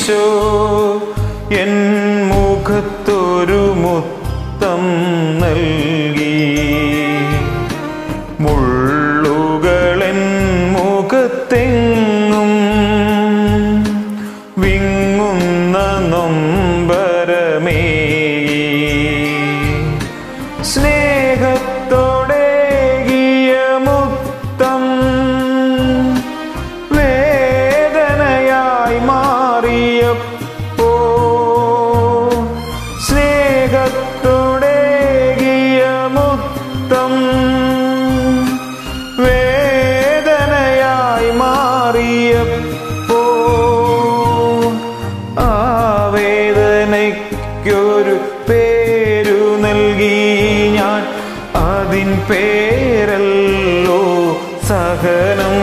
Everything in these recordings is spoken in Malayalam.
കൊണ്ടീശോ എൻ മുഖത്തൊരു മുത്തം നൽകി മുള്ളുകളെൻ മുഖത്തെങ്ങും വിങ്ങുന്ന നൊമ്പരമേ സ്നേഹത്തോടേകിയ മുത്തം വേദനയായി മാറിയപ്പോ സ്നേഹത്തോടേകിയ മുത്തം വേദനയായി മാറിയപ്പോ ആ വേദനയ്ക്കൊരു പേരു നൽകി ഞാൻ അതിൻ പേരല്ലോ സഹനം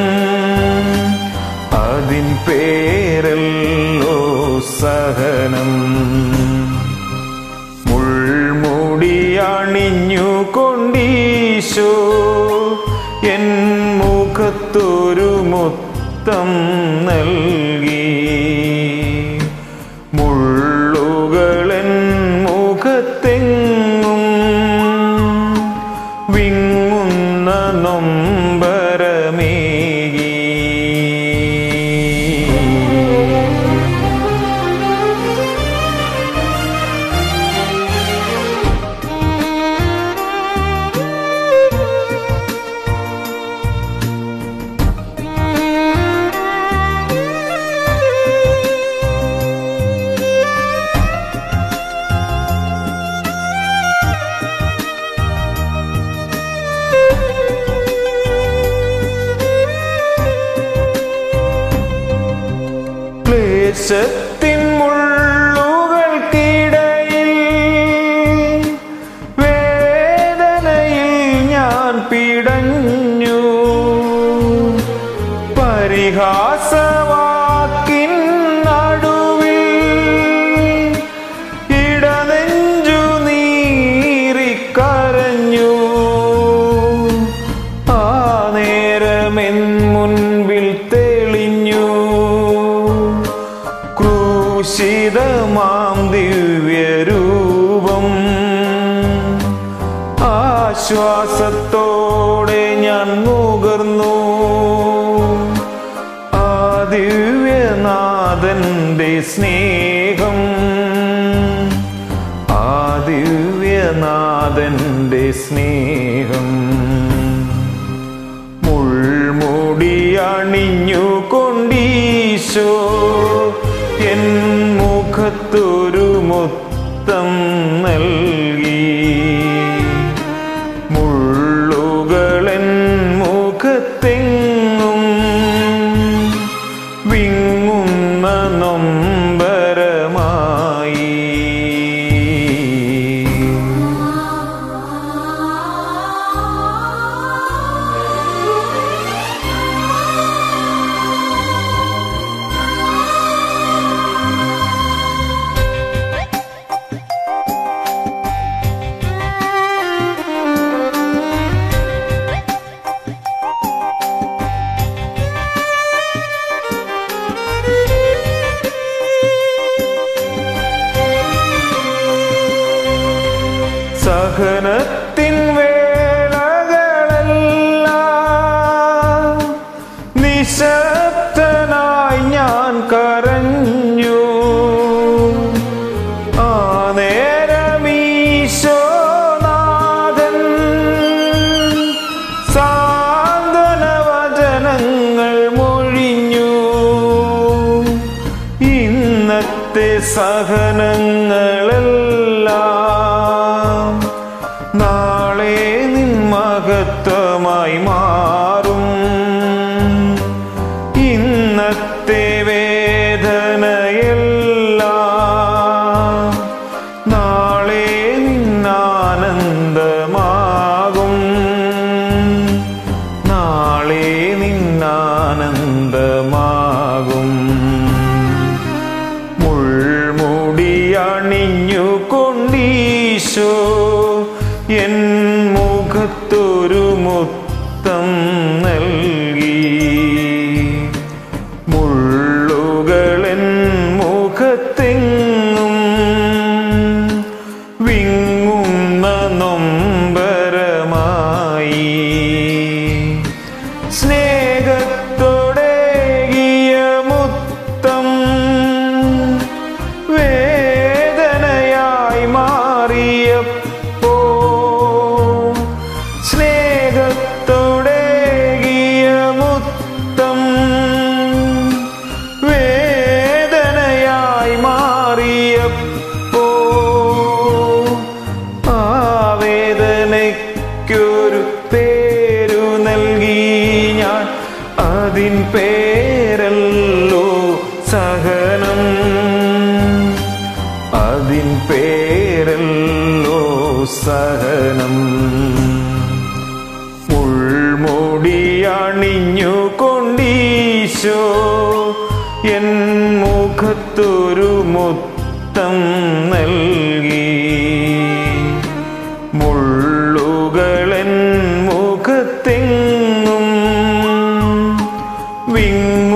അതിൻ പേരല്ലോ സഹനം മുൾമുടിയണിഞ്ഞു കൊണ്ടീശോ എൻ മുഖത്തൊരു മുത്തം നൽകി മുള്ളുകളെൻ മുഖത്തെങ്ങും വിങ്ങുന്ന നൊമ്പരമേകി ക്ലേശത്തിൻ മുള്ളുകൾക്കിടയിൽ വേദനയിൽ ഞാൻ പിടഞ്ഞു പരിഹാസവാക്കിൻ നടുവിൽ ഇടനെഞ്ചു നീറിക്കരഞ്ഞു ആ നേരമെൻ മുൻപിൽ തെളിഞ്ഞു ക്രൂശിതമാം ദിവ്യരൂപം ആശ്വാസത്തോടെ ഞാൻ നുകർന്നു ആ ദിവ്യനാഥന്റെ സ്നേഹം ആ ദിവ്യനാഥന്റെ സ്നേഹം മുൾമുടിയണിഞ്ഞു കൊണ്ടീശോ എൻ മുഖത്തൊരു മുത്തം നൽകി മുള്ളുകളെൻ മുഖത്തെങ്ങും വിങ്ങുന്ന നൊമ്പരമായി സഹനത്തിൻ വേളകളെല്ലാം നിശബ്ദനായി ഞാൻ കരഞ്ഞു ആ നേരമീശോനാഥൻ സാന്ത്വന വചനങ്ങൾ മൊഴിഞ്ഞു ഇന്നത്തെ സഹനങ്ങളെല്ലാം നാളെ നിൻ മഹത്വമായി മാറും ഇന്നത്തെ വേദനയെല്ലാം നാളെ നിന്നാനന്ദമാകും നാളെ നിന്നാനന്ദമാകും മുൾമുടിയണിഞ്ഞു കൊണ്ടീശോ എൻ മുഖത്തൊരു മുത്തം നൽകി മുള്ളുകളെൻ എനിക്കൊരു പേരു നൽകി ഞാൻ അതിൻ പേരല്ലോ സഹനം അതിൻ പേരല്ലോ സഹനം മുൾമുടിയണിഞ്ഞു കൊണ്ടീശോ എൻ മുഖത്തൊരു മുത്തം നൽകി മുള്ളുകളൻ മുഖത്തെങ്ങും വിങ്ങും